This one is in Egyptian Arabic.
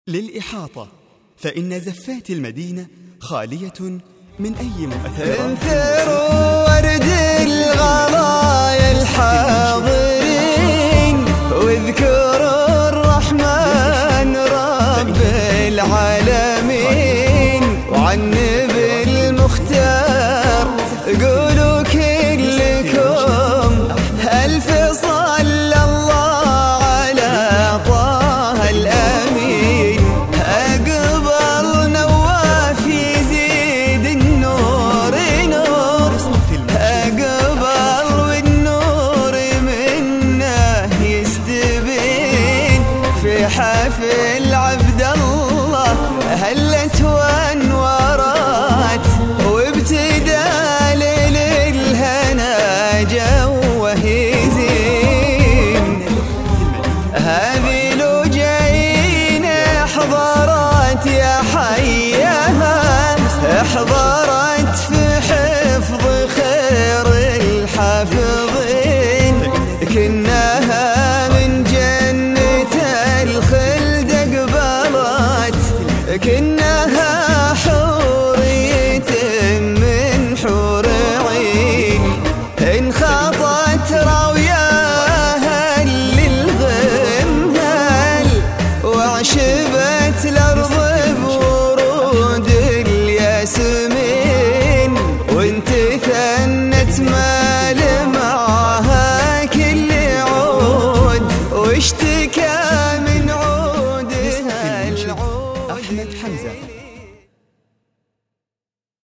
للإحاطة فإن زفات المدينة خالية من أي مؤثرات انثروا ورد الغرايا الحاضرين واذكروا الرحمن رب العالمين وعن نبي المختار قولوا كلكم ألف صلى الله على طه الأمين أقبل نواف يزيد النور نور أقبل والنور منه يستبين في حفل عبد الله هلت وانورات وابتدى ليل الهنا جوه يزين هذه لو جايين حضرت يا حيها حضرت في حفظ خير الحافظين كناها من جنة الخلد قبلت كناها حورية من حور عين انخطت راوياها للغمهل وعشبت الارض بورود الياسمين وانت ثنت ما